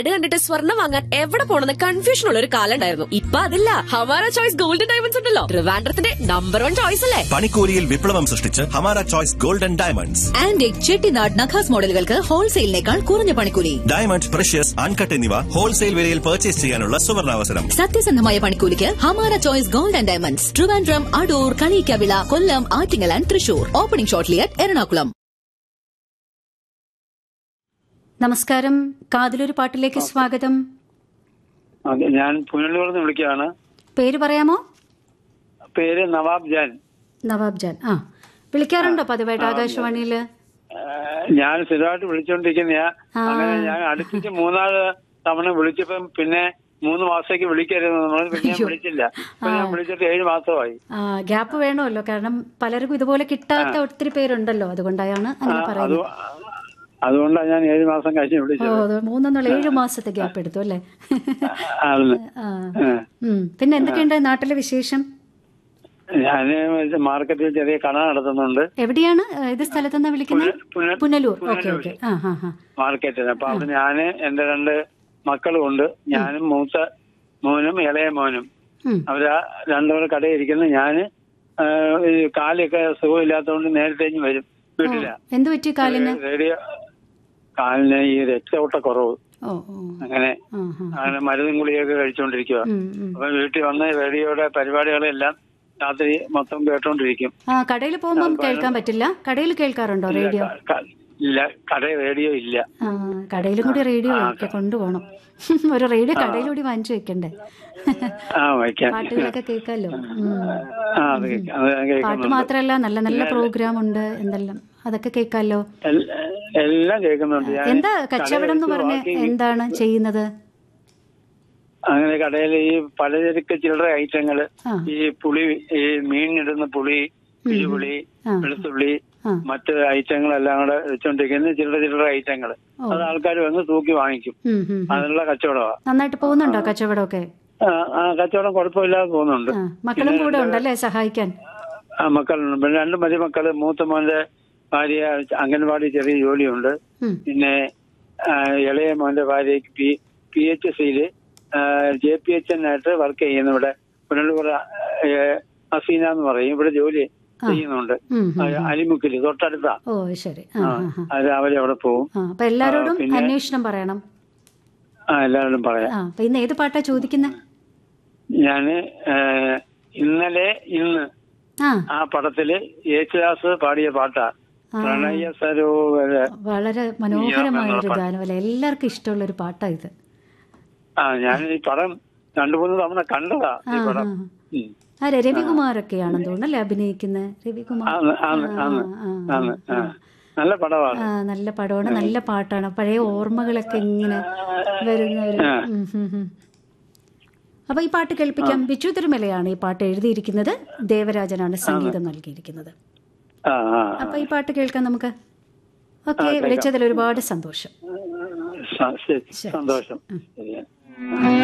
Add കണ്ടിട്ട് സ്വർണ്ണം വാങ്ങാൻ എവിടെ പോണെന്ന് കൺഫ്യൂഷൻ ഉള്ള ഒരു കാലം ഉണ്ടായിരുന്നു ഇപ്പൊ അതില്ല ഹമാര ചോയ്സ് ഗോൾഡൻ ഡയമണ്ട്സ് ഉണ്ടല്ലോ ട്രിവാൻഡ്രത്തിന്റെ നമ്പർ വൺ ചോയ്സ് അല്ലേ പണിക്കൂലിയിൽ വിപ്ലവം സൃഷ്ടിച്ച് Hamara choice golden diamonds antique Chettinad Nakhas മോഡലുകൾക്ക് ഹോൾസെയിലിനേക്കാൾ കുറഞ്ഞ പണിക്കൂലി ഡയമണ്ട് പ്രഷ്യസ് അൺകട്ട് എന്നിവ ഹോൾസെയിൽ വിലയിൽ പർച്ചേസ് ചെയ്യാനുള്ള സുവർണാവസരം സത്യസന്ധമായ പണിക്കൂലിക്ക് Hamara choice gold and diamonds Trivandrum Adoor Kaliyikkavila Kollam Attingal and Thrissur opening shortly at Ernakulam നമസ്കാരം കാതിലൊരു പാട്ടിലേക്ക് സ്വാഗതം അതെ ഞാൻ പുനലൂർ നിന്ന് വിളിക്കുകയാണ് പേര് പറയാമോ പേര് നവാബ് ജാൻ നവാബ് ജാൻ ആ വിളിക്കാറുണ്ടോ പതിവായിട്ട് ആകാശവാണിയിൽ ഏഹ് ഞാൻ സ്ഥിരമായിട്ട് വിളിച്ചോണ്ടിരിക്കുന്നയാ ആ. അങ്ങനെ ഞാൻ അടുപ്പിച്ച് മൂന്നാല് തവണ വിളിച്ചപ്പം പിന്നെ മൂന്ന് മാസത്തേക്ക് വിളിക്കരുത് നമ്മൾ പിന്നെ ഞാൻ അയ്യോ. വിളിച്ചില്ല ഇപ്പൊ ഞാൻ വിളിച്ചിട്ട് ഏഴ് മാസമായി ഗ്യാപ്പ് വേണമല്ലോ കാരണം പലർക്കും ഇതുപോലെ കിട്ടാത്ത ഒത്തിരി പേരുണ്ടല്ലോ അതുകൊണ്ടാണ് അങ്ങനെ അത് പറയുന്നത് അതുകൊണ്ടാണ് ഞാൻ ഏഴ് മാസം കഴിഞ്ഞ് ഓ വിളിച്ചത് അത് മൂന്നെന്നുള്ള ഏഴ് മാസത്തെ ഗ്യാപ്പ് എടുത്തു അല്ലേ ആണെന്ന്. ആ. ഏഹ്. ഉം. പിന്നെ എന്തൊക്കെയുണ്ട് നാട്ടിലെ വിശേഷം ഞാന് മാർക്കറ്റിൽ ചെറിയ കട നടത്തുന്നുണ്ട് എവിടെയാണ് ഏത് സ്ഥലത്തുനിന്നാ വിളിക്കുന്നത് പുന- പുനലൂർ ഓക്കെ പുനലൂർ. ഓക്കെ ആ ഹാ ഹാ മാർക്കറ്റിൽ അപ്പൊ അവിടെ ഞാന് എന്റെ രണ്ട് മക്കളും ഉണ്ട് ഞാനും മൂത്ത മോനും ഇളയ മോനും ഉം. അവരാ രണ്ടുപേരും കടയിൽ ഇരിക്കുന്നു ഞാന് ആ, ഈ കാലൊക്കെ സുഖമില്ലാത്തതുകൊണ്ട് നേരത്തെ ഇങ്ങ് വരും വീട്ടില എന്ത് പറ്റി കാലിന് റേഡിയോ കാലിന് ഈ രക്തയോട്ട കുറവ് ഓ ഓ അങ്ങനെ ആ ഹാ അങ്ങനെ മരുന്നും ഗുളിയൊക്കെ കഴിച്ചുകൊണ്ടിരിക്കുക ഉം, ഉം. അപ്പൊ വീട്ടിൽ വന്ന് റേഡിയോയുടെ പരിപാടികളെല്ലാം രാത്രി മൊത്തം കേട്ടോണ്ടിരിക്കും ആ കടയിൽ പോകുമ്പോൾ കേൾക്കാൻ പറ്റില്ല കടയിൽ കേൾക്കാറുണ്ടോ റേഡിയോ ക- ക- ഇല്ല കടയിൽ റേഡിയോ ഇല്ല ആ കടയിലും കൂടി റേഡിയോ ഒക്കെ കൊണ്ടുപോകണം ഒരു റേഡിയോ കടയിലൂടെ വാങ്ങിച്ചു വെക്കണ്ടേ ആ വയ്ക്കാം പാട്ടുകളൊക്കെ കേൾക്കാമല്ലോ ഉം. ആ അത് കേൾക്കാം അത് ഞാൻ പാട്ട് കേൾക്കുന്നുണ്ട് മാത്രല്ല നല്ല നല്ല പ്രോഗ്രാം ഉണ്ട് എന്തെല്ലാം അതൊക്കെ കേൾക്കാമല്ലോ എൽ- എല്ലാം കേൾക്കുന്നുണ്ട് ഞാൻ എന്താ കച്ചവടം എന്ന് കടയിൽ പറഞ്ഞ ബാക്കി എന്താണ് ചെയ്യുന്നത് അങ്ങനെ കടയിൽ ഈ പലചരക്ക് ചില്ലറ ഐറ്റങ്ങള് ആ. ഈ പുളി ഈ മീനിടുന്ന പുളി പിഴുപുളി ആ. വെളുത്തുള്ളി ആ. മറ്റ് ഐറ്റങ്ങളെല്ലാം കൂടെ വെച്ചോണ്ടിരിക്കുന്ന ചില്ലറ ചില്ലറ ഐറ്റങ്ങള് ഓ. അത് ആൾക്കാർ വന്ന് തൂക്കി വാങ്ങിക്കും ഉം, ഉം, ഉം. അതിനുള്ള കച്ചവടമാണ് നന്നായിട്ട് പോകുന്നുണ്ടോ കച്ചവടമൊക്കെ ആ കച്ചവടം കുഴപ്പമില്ലാതെ പോകുന്നുണ്ട് ആ മക്കളും കൂടെ ഉണ്ടല്ലേ സഹായിക്കാൻ ആ മക്കളുണ്ട് പിന്നെ രണ്ട് മരുമക്കള് മൂത്ത മോന്റെ ഭാര്യ അംഗൻവാടി ചെറിയ ജോലിയുണ്ട് ഉം. പിന്നെ ആ, ഇളയ മോന്റെ ഭാര്യയ്ക്ക് പി പി എച്ച് സിയില് ജെ പി എച്ച് എൻ ആയിട്ട് വർക്ക് ചെയ്യുന്നു ഇവിടെ പുനലൂർ ഹസീന എന്ന് പറയും ഇവിടെ ജോലി ചെയ്യുന്നുണ്ട് ഉം, ഉം. ആ, അലിമുക്കില് തൊട്ടടുത്താ ഓ ശരി ആ ആ, ആ ആ. അത് രാവിലെ അവിടെ പോകും ആ അപ്പൊ എല്ലാരോടും ആ, പിന്നെ- അന്വേഷണം പറയണം ആ എല്ലാവരോടും പറയാം ആ അപ്പൊ ഇന്ന് ഏത് പാട്ടാ ചോദിക്കുന്നത് ഞാന് ആ, ഇന്നലെ ഇന്ന് ആ ആ പടത്തില് യേശുദാസ് പാടിയ പാട്ടാ പ്രണയ സരോവര വളരെ മനോഹരമായ ഒരു ഗാനം അല്ലെ എല്ലാവർക്കും ഇഷ്ടമുള്ള ഒരു പാട്ടാ ഇത് ആ ഞാൻ ഈ പടം രണ്ടു മൂന്ന് തവണ കണ്ടതാ ഈ ആ, പടം ആ. ഉം. ആ രവികുമാറൊക്കെയാണെന്ന് തോന്നുന്നു അല്ലേ അഭിനയിക്കുന്നത് രവികുമാർ ആന്ന്, ആന്ന്, ആ, ആന്ന്, ആ, ആന്ന്, ആ. നല്ല പടമാണ് ആ നല്ല പടമാണ് നല്ല പാട്ടാണ് പഴയ ഓർമ്മകളൊക്കെ ഇങ്ങനെ വരുന്ന ഒരു ഉം, ഉം, ഉം. അപ്പൊ ഈ പാട്ട് കേൾപ്പിക്കാം ബിച്ചു തിരുമലയാണ് ഈ പാട്ട് എഴുതിയിരിക്കുന്നത് ദേവരാജനാണ് സംഗീതം നൽകിയിരിക്കുന്നത് ആ ആ അപ്പൊ ഈ പാട്ട് കേൾക്കാം നമുക്ക് ഓക്കെ വിളിച്ചതിൽ ഒരുപാട് സന്തോഷം സ- ശരി. സന്തോഷം ശരി